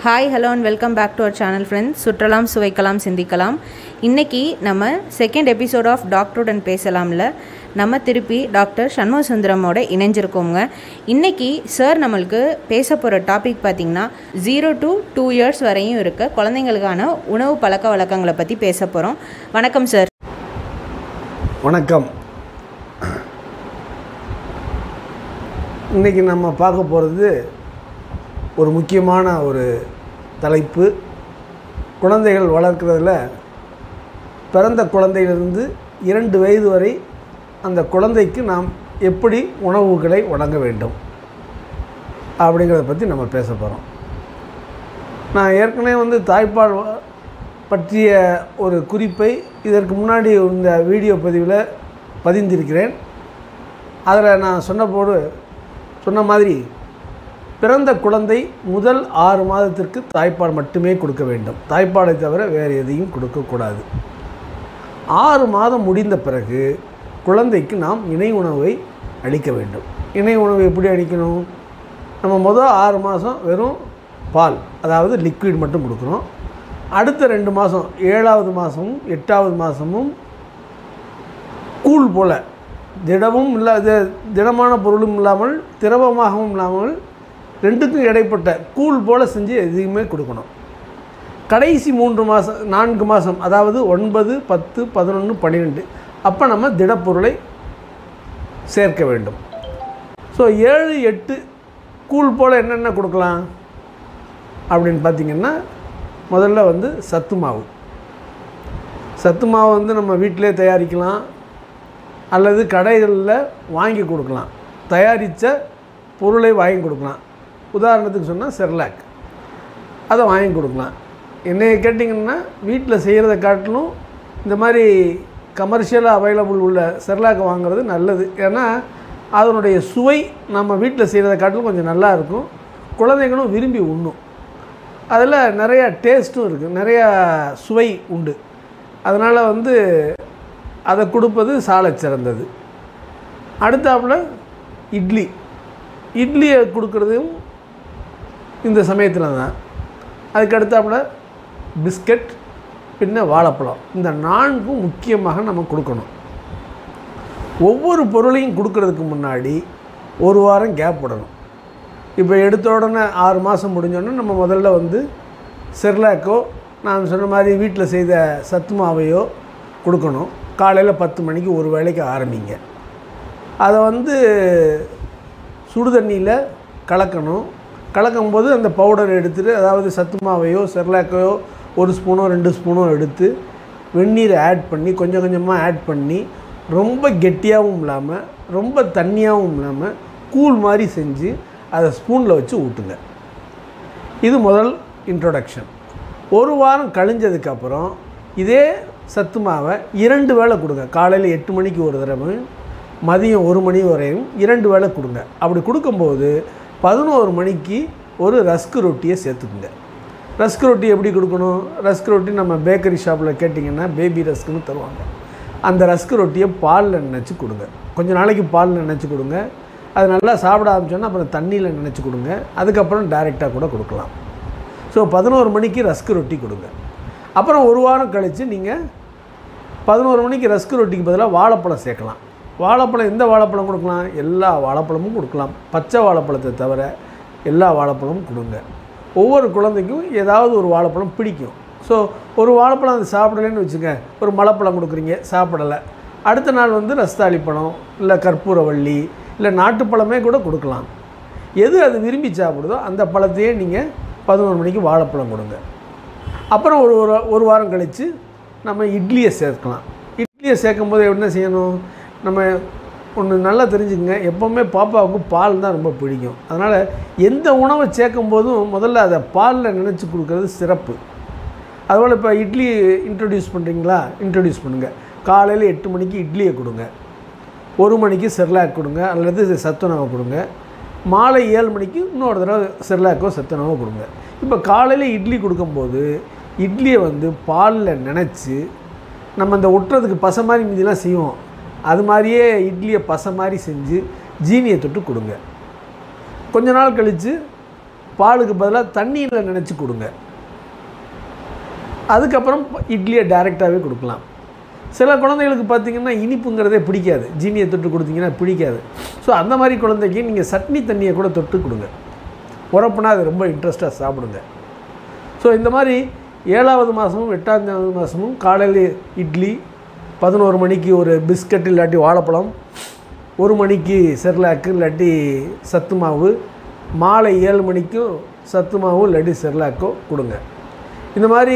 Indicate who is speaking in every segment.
Speaker 1: hi hello and welcome back to our channel friends சுற்றலாம் சுவைக்கலாம் சிந்திக்கலாம் இன்றைக்கி நம்ம செகண்ட் எபிசோட் ஆஃப் டாக்டருடன் பேசலாம்ல நம்ம திருப்பி டாக்டர் சண்முக சுந்தரமோட இணைஞ்சிருக்கோங்க இன்றைக்கி சார் நம்மளுக்கு பேச போகிற டாபிக் பார்த்திங்கன்னா ஜீரோ டு டூ இயர்ஸ் வரையும் இருக்க குழந்தைங்களுக்கான உணவு பழக்க வழக்கங்களை பற்றி பேச போகிறோம் வணக்கம் சார்
Speaker 2: வணக்கம் இன்றைக்கி நம்ம பார்க்க போகிறது ஒரு முக்கியமான ஒரு தலைப்பு குழந்தைகள் வளர்க்குறதுல பிறந்த குழந்தையிலிருந்து இரண்டு வயது வரை அந்த குழந்தைக்கு நாம் எப்படி உணவுகளை வழங்க வேண்டும் அப்படிங்கிறத பற்றி நம்ம பேச போகிறோம் நான் ஏற்கனவே வந்து தாய்ப்பால் வ- பற்றிய ஒரு குறிப்பை இதற்கு முன்னாடி இந்த வீடியோ பதிவில் பதிந்திருக்கிறேன் அதில் நான் சொன்னபோது சொன்ன மாதிரி பிறந்த குழந்தை முதல் ஆறு மாதத்திற்கு தாய்ப்பால் மட்டுமே கொடுக்க வேண்டும் தாய்ப்பாலை தவிர வேறு எதையும் கொடுக்கக்கூடாது ஆறு மாதம் முடிந்த பிறகு குழந்தைக்கு நாம் இணை உணவை அளிக்க வேண்டும் இணை உணவு எப்படி அளிக்கணும் நம்ம முதல் ஆறு மாதம் வெறும் பால் அதாவது லிக்விட் மட்டும் கொடுக்குறோம் அடுத்த ரெண்டு மாதம் ஏழாவது மாதமும் எட்டாவது மாதமும் கூழ் போல் திடமும் இல்லாத திடமான பொருளும் இல்லாமல் திரவமாகவும் இல்லாமல் ரெண்டுக்கும் இடைப்பட்ட கூழ் போல் செஞ்சு எதையுமே கொடுக்கணும் கடைசி மூன்று மாதம் நான்கு மாதம் அதாவது ஒன்பது பத்து பதினொன்று பன்னிரெண்டு அப்போ நம்ம திடப்பொருளை சேர்க்க வேண்டும் ஸோ ஏழு எட்டு கூழ் போல் என்னென்ன கொடுக்கலாம் அப்படின்னு பார்த்தீங்கன்னா முதல்ல வந்து சத்து மாவு சத்து மாவு வந்து நம்ம வீட்டிலே தயாரிக்கலாம் அல்லது கடைகளில் வாங்கி கொடுக்கலாம் தயாரித்த பொருளை வாங்கி கொடுக்கலாம் உதாரணத்துக்கு சொன்னால் செர்லாக் அதை வாங்கி கொடுக்கலாம் என்னைய கேட்டிங்கன்னா வீட்டில் செய்கிறத காட்டிலும் இந்த மாதிரி கமர்ஷியலாக அவைலபிள் உள்ள செர்லாக்கை வாங்குறது நல்லது ஏன்னா அதனுடைய சுவை நம்ம வீட்டில் செய்கிறத காட்டிலும் கொஞ்சம் நல்லா இருக்கும் குழந்தைங்களும் விரும்பி உண்ணும் அதில் நிறையா டேஸ்ட்டும் இருக்குது நிறையா சுவை உண்டு அதனால் வந்து அதை கொடுப்பது சாலச் சிறந்தது அடுத்தாப்புல இட்லி இட்லியை கொடுக்குறதும் இந்த சமயத்தில் தான் அதுக்கு அடுத்தாப்புல பிஸ்கட் பின்ன வாழைப்பழம் இந்த நான்கும் முக்கியமாக நம்ம கொடுக்கணும் ஒவ்வொரு பொருளையும் கொடுக்கறதுக்கு முன்னாடி ஒரு வாரம் கேப் விடணும் இப்போ எடுத்த உடனே ஆறு மாதம் முடிஞ்சோடனே நம்ம முதல்ல வந்து செர்லாக்கோ நான் சொன்ன மாதிரி வீட்டில் செய்த சத்து மாவையோ கொடுக்கணும் காலையில் பத்து மணிக்கு ஒரு வேளைக்கு ஆரம்பிங்க அதை வந்து சுடு தண்ணியில் கலக்கணும் கலக்கும்போது அந்த பவுடர் எடுத்துட்டு அதாவது சத்து மாவையோ செர்லாக்கையோ ஒரு ஸ்பூனோ ரெண்டு ஸ்பூனோ எடுத்து வெந்நீரை ஆட் பண்ணி கொஞ்சம் கொஞ்சமாக ஆட் பண்ணி ரொம்ப கெட்டியாகவும் இல்லாமல் ரொம்ப தண்ணியாகவும் இல்லாமல் கூழ் மாதிரி செஞ்சு அதை ஸ்பூனில் வச்சு ஊட்டுங்க இது முதல் இன்ட்ரோடக்ஷன் ஒரு வாரம் கழிஞ்சதுக்கப்புறம் இதே சத்து மாவை இரண்டு வேளை கொடுங்க காலையில் எட்டு மணிக்கு ஒரு தடவை மதியம் ஒரு மணி வரையும் இரண்டு வேளை கொடுங்க அப்படி கொடுக்கும்போது பதினோரு மணிக்கு ஒரு ரஸ்க் ரொட்டியை சேர்த்துக்குங்க ரஸ்க் ரொட்டி எப்படி கொடுக்கணும் ரஸ்க் ரொட்டி நம்ம பேக்கரி ஷாப்பில் கேட்டிங்கன்னா பேபி ரஸ்க்குன்னு தருவாங்க அந்த ரஸ்க் ரொட்டியை பாலில் நினச்சி கொடுங்க கொஞ்ச நாளைக்கு பாலில் நினச்சி கொடுங்க அது நல்லா சாப்பிட ஆரம்பிச்சோன்னா அப்புறம் தண்ணியில் நினச்சி கொடுங்க அதுக்கப்புறம் டைரெக்டாக கூட கொடுக்கலாம் ஸோ பதினோரு மணிக்கு ரஸ்க் ரொட்டி கொடுங்க அப்புறம் ஒரு வாரம் கழித்து நீங்கள் பதினோரு மணிக்கு ரஸ்க் ரொட்டிக்கு பதிலாக வாழைப்பழம் சேர்க்கலாம் வாழைப்பழம் எந்த வாழைப்பழம் கொடுக்கலாம் எல்லா வாழைப்பழமும் கொடுக்கலாம் பச்சை வாழைப்பழத்தை தவிர எல்லா வாழைப்பழமும் கொடுங்க ஒவ்வொரு குழந்தைக்கும் ஏதாவது ஒரு வாழைப்பழம் பிடிக்கும் ஸோ ஒரு வாழைப்பழம் அது சாப்பிடலைன்னு வச்சுங்க ஒரு மலைப்பழம் கொடுக்குறீங்க சாப்பிடலை அடுத்த நாள் வந்து ரஸ்தாளி பழம் இல்லை கற்பூரவள்ளி இல்லை நாட்டுப்பழமே கூட கொடுக்கலாம் எது அது விரும்பி சாப்பிடுதோ அந்த பழத்தையே நீங்கள் பதினோரு மணிக்கு வாழைப்பழம் கொடுங்க அப்புறம் ஒரு ஒரு ஒரு வாரம் கழித்து நம்ம இட்லியை சேர்க்கலாம் இட்லியை சேர்க்கும் போது என்ன செய்யணும் நம்ம ஒன்று நல்லா தெரிஞ்சுக்கங்க எப்போவுமே பாப்பாவுக்கு பால் தான் ரொம்ப பிடிக்கும் அதனால் எந்த உணவை சேர்க்கும் போதும் முதல்ல அதை பாலில் நினச்சி கொடுக்கறது சிறப்பு அதுபோல் இப்போ இட்லி இன்ட்ரடியூஸ் பண்ணுறீங்களா இன்ட்ரடியூஸ் பண்ணுங்கள் காலையில் எட்டு மணிக்கு இட்லியை கொடுங்க ஒரு மணிக்கு செர்லாக் கொடுங்க அல்லது சத்துணவை கொடுங்க மாலை ஏழு மணிக்கு இன்னொரு தடவை செர்லாக்கோ சத்துணவோ கொடுங்க இப்போ காலையில் இட்லி கொடுக்கும்போது இட்லியை வந்து பாலில் நினச்சி நம்ம இந்த ஒட்டுறதுக்கு பசை மாதிரி மீதிலாம் செய்வோம் அது மாதிரியே இட்லியை பசை மாதிரி செஞ்சு ஜீனியை தொட்டு கொடுங்க கொஞ்ச நாள் கழித்து பாலுக்கு பதிலாக தண்ணியில் நினச்சி கொடுங்க அதுக்கப்புறம் இட்லியை டைரெக்டாகவே கொடுக்கலாம் சில குழந்தைகளுக்கு பார்த்தீங்கன்னா இனிப்புங்கிறதே பிடிக்காது ஜீனியை தொட்டு கொடுத்தீங்கன்னா பிடிக்காது ஸோ அந்த மாதிரி குழந்தைக்கு நீங்கள் சட்னி தண்ணியை கூட தொட்டு கொடுங்க உரப்புனா அது ரொம்ப இன்ட்ரெஸ்ட்டாக சாப்பிடுங்க ஸோ இந்த மாதிரி ஏழாவது மாதமும் எட்டாவது மாதமும் காலையில் இட்லி பதினோரு மணிக்கு ஒரு பிஸ்கட் இல்லாட்டி வாழைப்பழம் ஒரு மணிக்கு செர்லாக்கு இல்லாட்டி சத்து மாவு மாலை ஏழு மணிக்கும் சத்து மாவு இல்லாட்டி செர்லாக்கோ கொடுங்க இந்த மாதிரி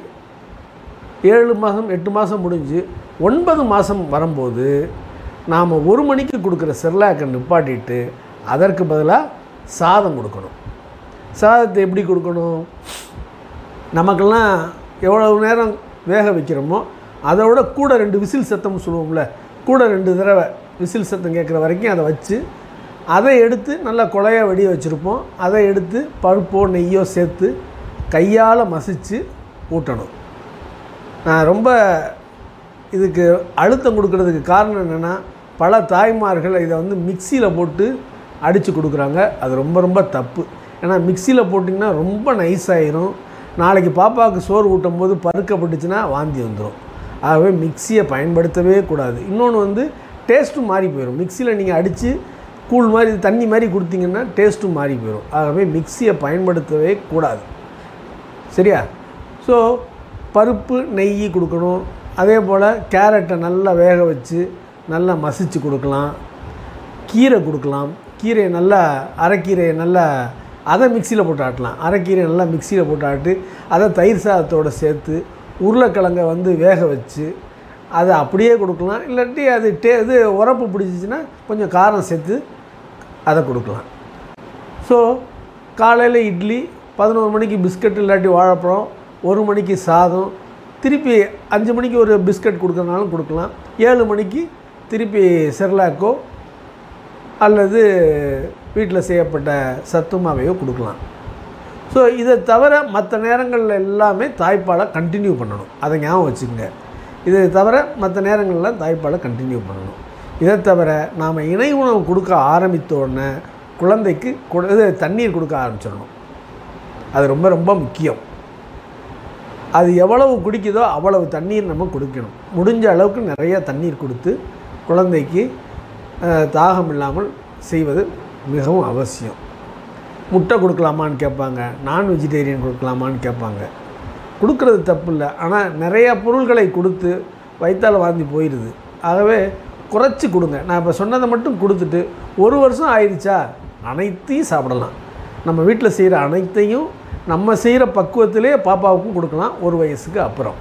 Speaker 2: ஏழு மாதம் எட்டு மாதம் முடிஞ்சு ஒன்பது மாதம் வரும்போது நாம் ஒரு மணிக்கு கொடுக்குற செர்லாக்கை நிப்பாட்டிட்டு அதற்கு பதிலாக சாதம் கொடுக்கணும் சாதத்தை எப்படி கொடுக்கணும் நமக்கெல்லாம் எவ்வளவு நேரம் வேக வைக்கிறோமோ அதை விட கூட ரெண்டு விசில் சத்தம்னு சொல்லுவோம்ல கூட ரெண்டு தடவை விசில் சத்தம் கேட்குற வரைக்கும் அதை வச்சு அதை எடுத்து நல்லா குழைய வெடிய வச்சுருப்போம் அதை எடுத்து பருப்போ நெய்யோ சேர்த்து கையால் மசித்து ஊட்டணும் நான் ரொம்ப இதுக்கு அழுத்தம் கொடுக்கறதுக்கு காரணம் என்னென்னா பல தாய்மார்கள் இதை வந்து மிக்சியில் போட்டு அடித்து கொடுக்குறாங்க அது ரொம்ப ரொம்ப தப்பு ஏன்னா மிக்சியில் போட்டிங்கன்னா ரொம்ப நைஸ் ஆயிரும் நாளைக்கு பாப்பாவுக்கு சோறு ஊட்டும் போது பருக்கப்பட்டுச்சுன்னா வாந்தி வந்துடும் ஆகவே மிக்சியை பயன்படுத்தவே கூடாது இன்னொன்று வந்து டேஸ்ட்டும் மாறி போயிடும் மிக்சியில் நீங்கள் அடித்து கூழ் மாதிரி தண்ணி மாதிரி கொடுத்தீங்கன்னா டேஸ்ட்டும் மாறி போயிடும் ஆகவே மிக்சியை பயன்படுத்தவே கூடாது சரியா ஸோ பருப்பு நெய் கொடுக்கணும் அதே போல் கேரட்டை நல்லா வேக வச்சு நல்லா மசிச்சு கொடுக்கலாம் கீரை கொடுக்கலாம் கீரையை நல்லா அரைக்கீரையை நல்லா அதை மிக்சியில் போட்டு ஆட்டலாம் அரைக்கீரையை நல்லா மிக்சியில் போட்டு ஆட்டு அதை தயிர் சாதத்தோடு சேர்த்து உருளைக்கிழங்கை வந்து வேக வச்சு அதை அப்படியே கொடுக்கலாம் இல்லாட்டி அது டே இது உரப்பு பிடிச்சிச்சின்னா கொஞ்சம் காரம் சேர்த்து அதை கொடுக்கலாம் ஸோ காலையில் இட்லி பதினோரு மணிக்கு பிஸ்கட் இல்லாட்டி வாழைப்பழம் ஒரு மணிக்கு சாதம் திருப்பி அஞ்சு மணிக்கு ஒரு பிஸ்கட் கொடுக்குறனாலும் கொடுக்கலாம் ஏழு மணிக்கு திருப்பி செர்லாக்கோ அல்லது வீட்டில் செய்யப்பட்ட சத்து மாவையோ கொடுக்கலாம் ஸோ இதை தவிர மற்ற நேரங்களில் எல்லாமே தாய்ப்பாலை கண்டினியூ பண்ணணும் அதை ஞாபகம் வச்சுக்கோங்க இதை தவிர மற்ற நேரங்களில் தாய்ப்பாலை கண்டினியூ பண்ணணும் இதை தவிர நாம் இணை உணவு கொடுக்க ஆரம்பித்த உடனே குழந்தைக்கு கு- இது தண்ணீர் கொடுக்க ஆரம்பிச்சிடணும் அது ரொம்ப ரொம்ப முக்கியம் அது எவ்வளவு குடிக்குதோ அவ்வளவு தண்ணீர் நம்ம கொடுக்கணும் முடிஞ்ச அளவுக்கு நிறைய தண்ணீர் கொடுத்து குழந்தைக்கு அஹ், தாகம் இல்லாமல் செய்வது மிகவும் அவசியம் முட்டை கொடுக்கலாமான்னு கேட்பாங்க நான் வெஜிடேரியன் கொடுக்கலாமான்னு கேட்பாங்க கொடுக்கறது தப்பு இல்லை ஆனால் நிறையா பொருள்களை கொடுத்து வயிற்றால் வாந்தி போயிடுது ஆகவே குறைச்சி கொடுங்க நான் இப்போ சொன்னதை மட்டும் கொடுத்துட்டு ஒரு வருஷம் ஆயிடுச்சா அனைத்தையும் சாப்பிடலாம் நம்ம வீட்டில் செய்கிற அனைத்தையும் நம்ம செய்கிற பக்குவத்திலே பாப்பாவுக்கும் கொடுக்கலாம் ஒரு வயசுக்கு அப்புறம்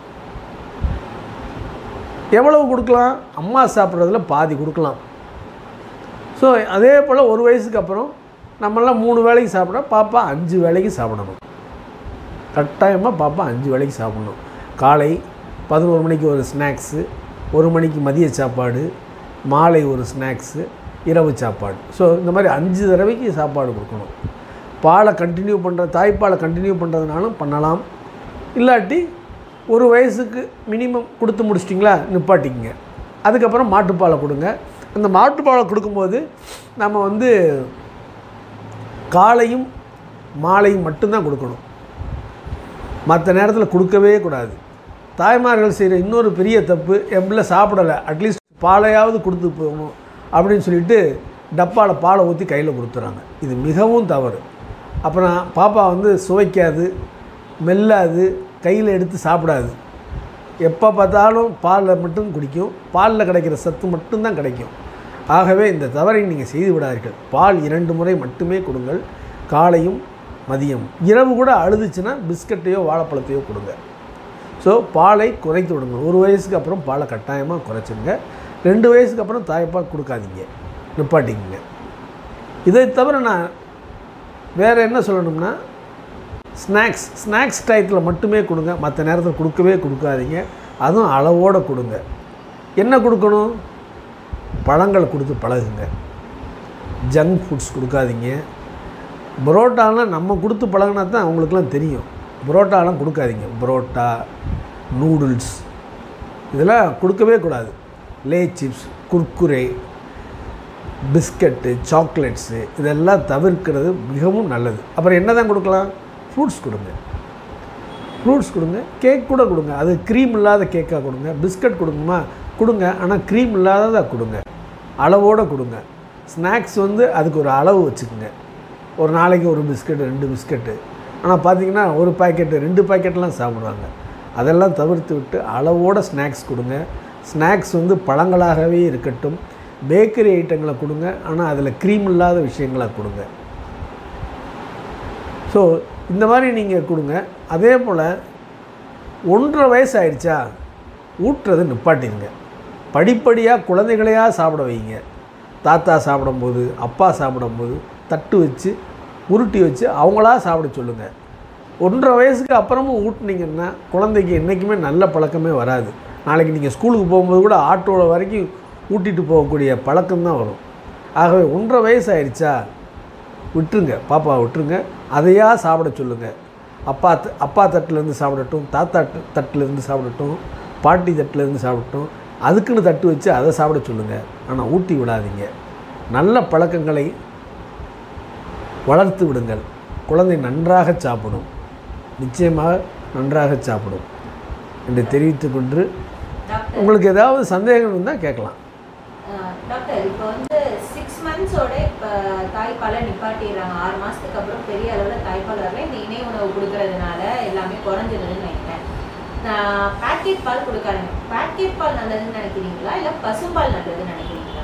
Speaker 2: எவ்வளவு கொடுக்கலாம் அம்மா சாப்பிட்றதுல பாதி கொடுக்கலாம் ஸோ அதே போல் ஒரு வயசுக்கு அப்புறம் நம்மளாம் மூணு வேளைக்கு சாப்பிட பாப்பா அஞ்சு வேளைக்கு சாப்பிடணும் கட்டாயமாக பாப்பா அஞ்சு வேளைக்கு சாப்பிடணும் காலை பதினோரு மணிக்கு ஒரு ஸ்நாக்ஸு ஒரு மணிக்கு மதிய சாப்பாடு மாலை ஒரு ஸ்நாக்ஸு இரவு சாப்பாடு ஸோ இந்த மாதிரி அஞ்சு தடவைக்கு சாப்பாடு கொடுக்கணும் பாலை கண்டினியூ பண்ணுற தாய்ப்பாலை கண்டினியூ பண்ணுறதுனாலும் பண்ணலாம் இல்லாட்டி ஒரு வயசுக்கு மினிமம் கொடுத்து முடிச்சிட்டிங்களா நிப்பாட்டிக்கங்க அதுக்கப்புறம் மாட்டுப்பாலை கொடுங்க அந்த மாட்டுப்பாலை கொடுக்கும்போது நம்ம வந்து காலையும் மாலையும் மட்டும்தான் கொடுக்கணும் மற்ற நேரத்தில் கொடுக்கவே கூடாது தாய்மார்கள் செய்கிற இன்னொரு பெரிய தப்பு என் பிள்ளை சாப்பிடலை அட்லீஸ்ட் பாலையாவது கொடுத்து போகணும் அப்படின்னு சொல்லிட்டு டப்பாவில் பாலை ஊற்றி கையில் கொடுத்துறாங்க இது மிகவும் தவறு அப்புறம் பாப்பா வந்து சுவைக்காது மெல்லாது கையில் எடுத்து சாப்பிடாது எப்போ பார்த்தாலும் பாலில் மட்டும் குடிக்கும் பாலில் கிடைக்கிற சத்து மட்டும்தான் கிடைக்கும் ஆகவே இந்த தவறை நீங்கள் செய்து விடாதீர்கள் பால் இரண்டு முறை மட்டுமே கொடுங்கள் காலையும் மதியம் இரவு கூட அழுதுச்சுன்னா பிஸ்கட்டையோ வாழைப்பழத்தையோ கொடுங்க ஸோ பாலை குறைத்து விடுங்க ஒரு வயசுக்கு அப்புறம் பாலை கட்டாயமாக குறைச்சிருங்க ரெண்டு வயசுக்கு அப்புறம் தாய்ப்பால் கொடுக்காதீங்க நிப்பாட்டிக்கங்க இதை தவிர நான் வேறு என்ன சொல்லணும்னா ஸ்நாக்ஸ் ஸ்நாக்ஸ் டயத்தில் மட்டுமே கொடுங்க மற்ற நேரத்தில் கொடுக்கவே கொடுக்காதீங்க அதுவும் அளவோடு கொடுங்க என்ன கொடுக்கணும் பழங்கள் கொடுத்து பழகுங்க ஜங்க் ஃபுட்ஸ் கொடுக்காதீங்க புரோட்டாலாம் நம்ம கொடுத்து பழகினா தான் அவங்களுக்குலாம் தெரியும் புரோட்டாலாம் கொடுக்காதீங்க புரோட்டா நூடுல்ஸ் இதெல்லாம் கொடுக்கவே கூடாது Lay's chips Kurkure biscuit chocolates இதெல்லாம் தவிர்க்கிறது மிகவும் நல்லது அப்புறம் என்ன தான் கொடுக்கலாம் ஃப்ரூட்ஸ் கொடுங்க ஃப்ரூட்ஸ் கொடுங்க கேக் கூட கொடுங்க அது க்ரீம் இல்லாத கேக்காக கொடுங்க பிஸ்கட் கொடுங்கம்மா கொடுங்க ஆனால் க்ரீம் இல்லாததாக கொடுங்க அளவோடு கொடுங்க ஸ்நாக்ஸ் வந்து அதுக்கு ஒரு அளவு வச்சுக்கோங்க ஒரு நாளைக்கு ஒரு பிஸ்கட் ரெண்டு பிஸ்கட்டு ஆனால் பார்த்தீங்கன்னா ஒரு பாக்கெட்டு ரெண்டு பாக்கெட்லாம் சாப்பிட்றாங்க அதெல்லாம் தவிர்த்து விட்டு அளவோட ஸ்நாக்ஸ் கொடுங்க ஸ்நாக்ஸ் வந்து பழங்களாகவே இருக்கட்டும் பேக்கரி ஐட்டங்களை கொடுங்க ஆனால் அதில் க்ரீம் இல்லாத விஷயங்களை கொடுங்க ஸோ இந்த மாதிரி நீங்கள் கொடுங்க அதே போல் ஒன்றரை வயசு ஆயிடுச்சா ஊட்டுறது நிப்பாட்டிடுங்க படிப்படியாக குழந்தைகளையாக சாப்பிட வைங்க தாத்தா சாப்பிடும்போது அப்பா சாப்பிடும்போது தட்டு வச்சு உருட்டி வச்சு அவங்களா சாப்பிட சொல்லுங்கள் ஒன்றரை வயசுக்கு அப்புறமும் ஊட்டினீங்கன்னா குழந்தைக்கு என்றைக்குமே நல்ல பழக்கமே வராது நாளைக்கு நீங்கள் ஸ்கூலுக்கு போகும்போது கூட ஆட்டோவில் வரைக்கும் ஊட்டிட்டு போகக்கூடிய பழக்கம் தான் வரும் ஆகவே ஒன்றரை வயசு ஆயிடுச்சா விட்டுருங்க பாப்பா விட்டுருங்க அதையா சாப்பிட சொல்லுங்கள் அப்பா த- அப்பா தட்டிலேருந்து சாப்பிடட்டும் தாத்தா ட- தட்டிலேருந்து சாப்பிடட்டும் பாட்டி தட்டிலேருந்து சாப்பிடட்டும் அதுக்குன்னு தட்டு வச்சு அதை சாப்பிட சொல்லுங்கள் ஆனால் ஊட்டி விடாதீங்க நல்ல பழக்கங்களை வளர்த்து விடுங்கள் குழந்தை நன்றாக சாப்பிடும் நிச்சயமாக நன்றாக சாப்பிடும் என்று தெரிவித்துக் கொண்டு
Speaker 1: டாக்டர்
Speaker 2: உங்களுக்கு ஏதாவது சந்தேகம் இருந்தால் கேட்கலாம்
Speaker 1: அஹ், டாக்டர் இப்போ வந்து சிக்ஸ் மந்த்ஸோட இப்போ தாய்ப்பாலை நிப்பாட்டிடுறாங்க ஆறு மாசத்துக்கு அப்புறம் பெரிய அளவில் தாய்ப்பால் வரல இந்த இணை உணவு கொடுக்கறதுனால எல்லாமே குறைஞ்சிருதுன்னு நினைக்கிறேன் பேக்கெட் பால் கொடுக்காருங்க பேக்கெட் பால் நல்லதுன்னு நினைக்கிறீங்களா இல்லை பசும்பால் நல்லதுன்னு நினைக்கிறீங்களா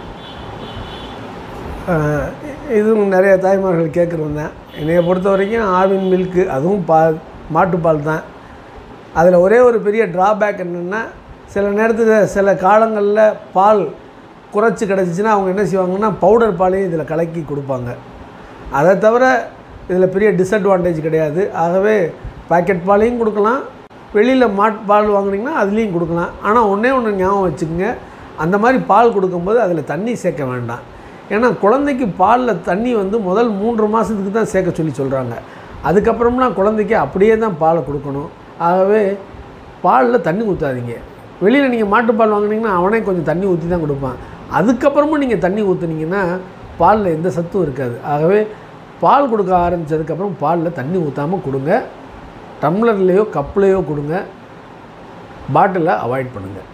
Speaker 2: ஆஹ் இதுவும் நிறைய தாய்மார்கள் கேட்குறது தான் என்னைய பொறுத்த வரைக்கும் ஆவின் மில்க்கு அதுவும் பால் மாட்டுப்பால் தான் அதில் ஒரே ஒரு பெரிய ட்ராபேக் என்னென்னா சில நேரத்தில் சில காலங்களில் பால் குறைச்சி கிடச்சிச்சின்னா அவங்க என்ன செய்வாங்கன்னா பவுடர் பாலையும் இதில் கலக்கி கொடுப்பாங்க அதை தவிர இதில் பெரிய டிஸ்அட்வான்டேஜ் கிடையாது ஆகவே பாக்கெட் பாலையும் கொடுக்கலாம் வெளியில் மாட்டு பால் வாங்குனீங்கன்னா அதுலேயும் கொடுக்கலாம் ஆனால் ஒன்றே ஒன்று ஞாபகம் வச்சுக்கோங்க அந்த மாதிரி பால் கொடுக்கும்போது அதில் தண்ணி சேர்க்க வேண்டாம் ஏன்னா குழந்தைக்கு பாலில் தண்ணி வந்து முதல் மூன்று மாதத்துக்கு தான் சேர்க்க சொல்லி சொல்கிறாங்க அதுக்கப்புறம்லாம் குழந்தைக்கு அப்படியே தான் பாலை கொடுக்கணும் ஆகவே பாலில் தண்ணி ஊற்றாதீங்க வெளியில் நீங்கள் மாட்டுப்பால் வாங்குனீங்கன்னா அவனே கொஞ்சம் தண்ணி ஊற்றி தான் கொடுப்பான் அதுக்கப்புறமும் நீங்கள் தண்ணி ஊற்றுனீங்கன்னா பாலில் எந்த சத்தும் இருக்காது ஆகவே பால் கொடுக்க ஆரம்பித்ததுக்கப்புறம் பாலில் தண்ணி ஊற்றாமல் கொடுங்க டம்ளர்லேயோ கப்லேயோ கொடுங்க பாட்டிலை அவாய்ட் பண்ணுங்கள்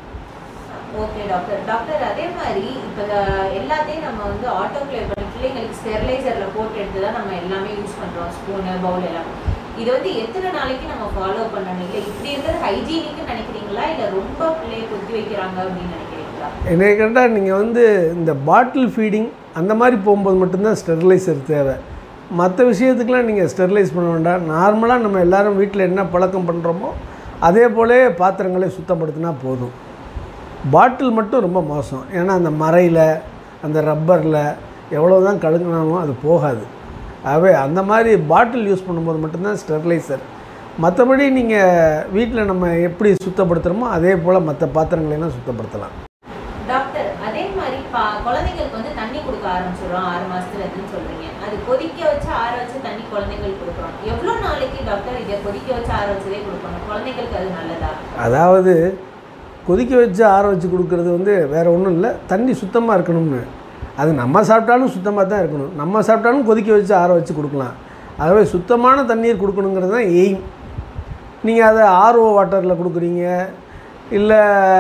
Speaker 1: ஓகே டாக்டர் டாக்டர் அதே மாதிரி இப்போ எல்லாத்தையும் நம்ம வந்து ஆட்டோக்ளேவ் பண்ணி பிள்ளைங்களுக்கு ஸ்டெர்லைசரில் போட்டு எடுத்து தான் நம்ம எல்லாமே யூஸ் பண்ணுறோம் ஸ்பூனு பவுல் எல்லாம் இது வந்து எத்தனை நாளைக்கு நம்ம ஃபாலோ பண்ணணும் இல்லை இப்படி இருக்கிறது ஹைஜீனிக்னு நினைக்கிறீங்களா இல்லை ரொம்ப பிள்ளைய குத்தி வைக்கிறாங்க அப்படின்னு நினைக்கிறீங்களா
Speaker 2: என்னை கேட்டால் நீங்கள் வந்து இந்த பாட்டில் ஃபீடிங் அந்த மாதிரி போகும்போது மட்டும்தான் ஸ்டெர்லைசர் தேவை மற்ற விஷயத்துக்கெலாம் நீங்கள் ஸ்டெர்லைஸ் பண்ண வேண்டாம் நார்மலாக நம்ம எல்லாரும் வீட்டில் என்ன பழக்கம் பண்ணுறோமோ அதே போலே பாத்திரங்களை சுத்தப்படுத்தினா போதும் பாட்டில் மட்டும் ரொம்ப மோசம் ஏன்னா அந்த மரையில் அந்த ரப்பரில் எவ்வளோ தான் கழுங்கினாலும் அது போகாது ஆகவே அந்த மாதிரி பாட்டில் யூஸ் பண்ணும்போது மட்டும்தான் ஸ்டெர்லைசர் மற்றபடி நீங்கள் வீட்டில் நம்ம எப்படி சுத்தப்படுத்துகிறோமோ அதே போல் மற்ற பாத்திரங்களையெல்லாம் சுத்தப்படுத்தலாம்
Speaker 1: டாக்டர் அதே மாதிரி பா குழந்தைங்களுக்கு வந்து தண்ணி கொடுக்க ஆரம்பிச்சிடுறோம் ஆறு மாசத்துல இருக்குன்னு சொல்றீங்க அது கொதிக்க வச்சு ஆற வச்சு தண்ணி குழந்தைங்களுக்கு கொடுக்குறோம் எவ்வளோ நாளைக்கு டாக்டர் இதை கொதிக்க வச்சு ஆற வச்சதே கொடுக்கணும் குழந்தைங்களுக்கு அது நல்லதா
Speaker 2: அதாவது கொதிக்க வச்சு ஆற வச்சு கொடுக்கறது வந்து வேறு ஒன்றும் இல்லை தண்ணி சுத்தமாக இருக்கணும்னு அது நம்ம சாப்பிட்டாலும் சுத்தமாக தான் இருக்கணும் நம்ம சாப்பிட்டாலும் கொதிக்க வச்சு ஆற வச்சு கொடுக்கலாம் ஆகவே சுத்தமான தண்ணீர் கொடுக்கணுங்கிறது தான் எய்ம் நீங்கள் அதை ஆர்ஓ வாட்டரில் கொடுக்குறீங்க இல்லை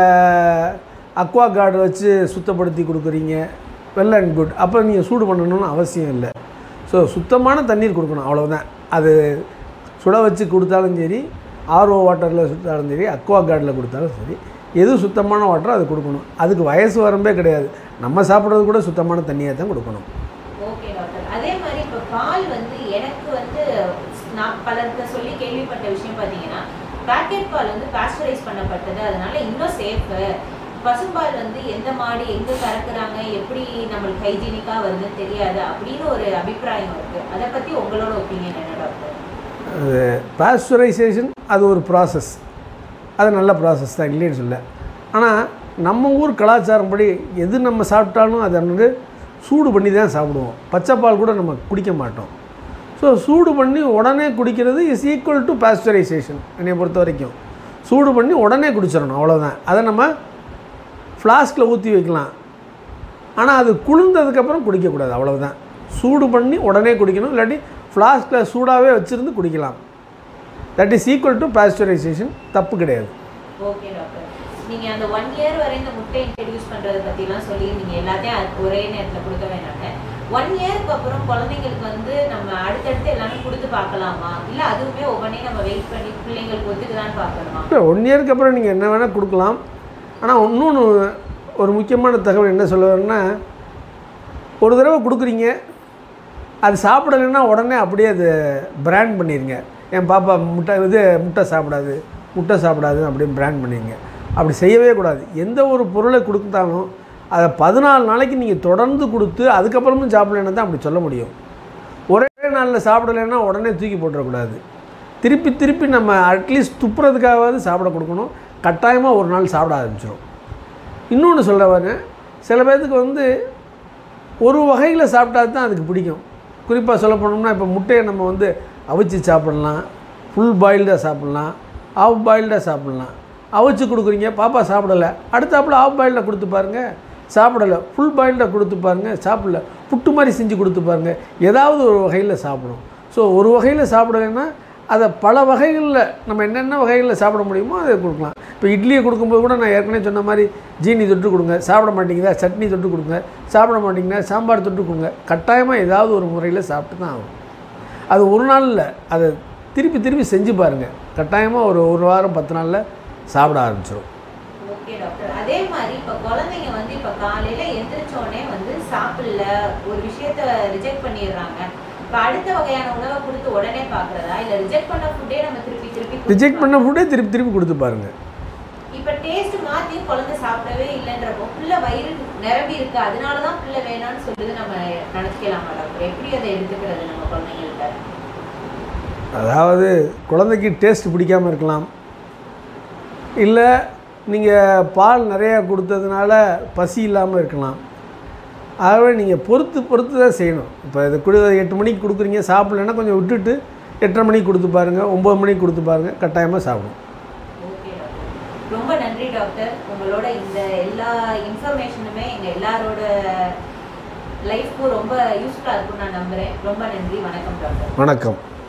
Speaker 2: அக்வா கார்டு வச்சு சுத்தப்படுத்தி கொடுக்குறீங்க வெல் அண்ட் குட் அப்போ நீங்கள் சூடு பண்ணணும்னு அவசியம் இல்லை ஸோ சுத்தமான தண்ணீர் கொடுக்கணும் அவ்வளவுதான் அது சுட வச்சு கொடுத்தாலும் சரி ஆர்ஓ வாட்டரில் சுத்தாலும் சரி அக்வா கார்டில் கொடுத்தாலும் சரி எது சுத்தமான வாட்டரோ அது கொடுக்கணும் அதுக்கு வயசு வரம்பே கிடையாது நம்ம சாப்பிட்றது கூட சுத்தமான தண்ணியாக தான் கொடுக்கணும்
Speaker 1: ஓகே டாக்டர் அதே மாதிரி இப்போ பால் வந்து எனக்கு வந்து நான் பலர்கிட்ட சொல்லி கேள்விப்பட்ட விஷயம் பார்த்தீங்கன்னா பேக்கெட் பால் வந்து பாஸ்டரைஸ் பண்ணப்பட்டது அதனால இன்னும் சேஃபு பசும்பால் வந்து எந்த மாடு எங்கே கறக்குறாங்க எப்படி நம்மளுக்கு ஹைஜீனிக்காக வருதுன்னு தெரியாது அப்படின்னு ஒரு அபிப்பிராயம் இருக்குது அதை பற்றி உங்களோட ஒப்பீனியன் என்ன டாக்டர்
Speaker 2: அது பாஸ்டரைசேஷன் அது ஒரு ப்ராசஸ் அது நல்ல ப்ராசஸ் தான் இல்லைன்னு சொல்ல ஆனால் நம்ம ஊர் கலாச்சாரம் படி எது நம்ம சாப்பிட்டாலும் அதை வந்து சூடு பண்ணி தான் சாப்பிடுவோம் பச்சை பால் கூட நம்ம குடிக்க மாட்டோம் ஸோ சூடு பண்ணி உடனே குடிக்கிறது இஸ் ஈக்குவல் டு பாஸ்டரைசேஷன் என்னை பொறுத்த வரைக்கும் சூடு பண்ணி உடனே குடிச்சிடணும் அவ்வளோதான் அதை நம்ம ஃப்ளாஸ்கில் ஊற்றி வைக்கலாம் ஆனால் அது குளிர்ந்ததுக்கப்புறம் குடிக்கக்கூடாது அவ்வளவுதான் சூடு பண்ணி உடனே குடிக்கணும் இல்லாட்டி ஃப்ளாஸ்கில் சூடாகவே வச்சுருந்து குடிக்கலாம் that is equal to pasteurization தப்பு கிடையாது
Speaker 1: ஓகே டாக்டர் நீங்க அந்த ஒன் இயர் வரை இந்த முட்டை இன்ட்ரடியூஸ் பண்றத பத்திலாம் சொல்லி நீங்க எல்லாத்தையும் அது ஒரே நேரத்துல கொடுக்க வேணாங்க ஒன் இயருக்கு அப்புறம் குழந்தைங்களுக்கு வந்து நம்ம அடுத்தடுத்து எல்லாமே கொடுத்து பார்க்கலாமா இல்ல அதுவுமே ஒவ்வொன்றையும் நம்ம வெயிட் பண்ணி பிள்ளைங்களுக்கு ஒத்துக்குதான்னு பார்க்கணுமா
Speaker 2: இல்லை ஒன் இயருக்கு அப்புறம் நீங்கள் என்ன வேணால் கொடுக்கலாம் ஆனால் இன்னொன்று ஒரு முக்கியமான தகவல் என்ன சொல்லுவேன்னா ஒரு தடவை கொடுக்குறீங்க அது சாப்பிடலைன்னா உடனே அப்படியே அது பிராண்ட் பண்ணிடுங்க என் பாப்பா முட்டை இது முட்டை சாப்பிடாது முட்டை சாப்பிடாது அப்படின்னு பிராண்ட் பண்ணிடுங்க அப்படி செய்யவே கூடாது எந்த ஒரு பொருளை கொடுத்தாலும் அதை பதினாலு நாளைக்கு நீங்கள் தொடர்ந்து கொடுத்து அதுக்கப்புறமும் சாப்பிடலைன்னா தான் அப்படி சொல்ல முடியும் ஒரே நாளில் சாப்பிடலைன்னா உடனே தூக்கி போட்டுறக்கூடாது திருப்பி திருப்பி நம்ம அட்லீஸ்ட் துப்புறதுக்காகவாவது சாப்பிட கொடுக்கணும் கட்டாயமாக ஒரு நாள் சாப்பிட ஆரம்பிச்சிடும் இன்னொன்று சொல்ல வரேன் சில பேர்த்துக்கு வந்து ஒரு வகையில் சாப்பிட்டா தான் அதுக்கு பிடிக்கும் குறிப்பாக சொல்ல போனோம்னா இப்போ முட்டையை நம்ம வந்து அவிச்சு சாப்பிட்லாம் ஃபுல் பாயில்டாக சாப்பிட்லாம் ஆஃப் பாயில்டாக சாப்பிட்லாம் அவிச்சு கொடுக்குறீங்க பாப்பா சாப்பிடலை அடுத்தாப்புல ஆஃப் பாயில்டாக கொடுத்து பாருங்கள் சாப்பிடலை ஃபுல் பாயில்டாக கொடுத்து பாருங்கள் சாப்பிடல புட்டு மாதிரி செஞ்சு கொடுத்து பாருங்கள் ஏதாவது ஒரு வகையில் சாப்பிடும் ஸோ ஒரு வகையில் சாப்பிடலைன்னா அதை பல வகைகளில் நம்ம என்னென்ன வகைகளில் சாப்பிட முடியுமோ அதை கொடுக்கலாம் இப்போ இட்லியை கொடுக்கும்போது கூட நான் ஏற்கனவே சொன்ன மாதிரி ஜீனி தொட்டு கொடுங்க சாப்பிட மாட்டேங்குதா சட்னி தொட்டு கொடுங்க சாப்பிட மாட்டேங்குதா சாம்பார் தொட்டு கொடுங்க கட்டாயமாக ஏதாவது ஒரு முறையில் சாப்பிட்டு தான் ஆகும் அது ஒரு நாளில் அதை திருப்பி திருப்பி செஞ்சு பாருங்கள் கட்டாயமாக ஒரு ஒரு வாரம் பத்து நாளில் சாப்பிட ஆரம்பிச்சிடும்
Speaker 1: ஓகே டாக்டர் அதே மாதிரி இப்ப குழந்தைங்க வந்து இப்ப காலையில எந்திரிச்ச உடனே வந்து சாப்பிடல ஒரு விஷயத்த ரிஜெக்ட் பண்ணிடுறாங்க இப்ப அடுத்த வகையான உணவை கொடுத்து உடனே பாக்குறதா இல்ல ரிஜெக்ட் பண்ண ஃபுட்டே நம்ம திருப்பி திருப்பி கொடுத்து
Speaker 2: ரிஜெக்ட் பண்ண ஃபுட்டே திருப்பி திருப்பி கொடுத்து பாருங்கள்
Speaker 1: இப்ப டேஸ்ட் மாத்தியும் குழந்தை சாப்பிடவே இல்லைன்றப்போ புள்ள வயிறு நிரம்பி இருக்கு அதனாலதான் புள்ள வேணாம்னு சொல்லுது நம்ம நினைச்சுக்கலாமா டாக்டர் எப்படி அதை எடுத்துக்கிறது நம்ம குழந்தைங்கள்ட்ட
Speaker 2: அதாவது குழந்தைக்கு டேஸ்ட் பிடிக்காம இருக்கலாம் இல்லை நீங்கள் பால் நிறையா கொடுத்ததுனால பசி இல்லாமல் இருக்கலாம் ஆகவே நீங்கள் பொறுத்து பொறுத்து தான் செய்யணும் இப்போ இது குடி எட்டு மணிக்கு கொடுக்குறீங்க சாப்பிட்லன்னா கொஞ்சம் விட்டுட்டு எட்டரை மணிக்கு கொடுத்து பாருங்கள் ஒம்பது மணிக்கு கொடுத்து பாருங்கள் கட்டாயமாக சாப்பிடும்
Speaker 1: ஓகே டாக்டர் ரொம்ப நன்றி டாக்டர் உங்களோட இந்த எல்லா இன்ஃபர்மேஷனுமே எங்க எல்லாரோட லைஃப்க்கும் ரொம்ப யூஸ்ஃபுல்லாக இருக்கும்னு நான் நம்புறேன் ரொம்ப நன்றி வணக்கம் டாக்டர்
Speaker 2: வணக்கம்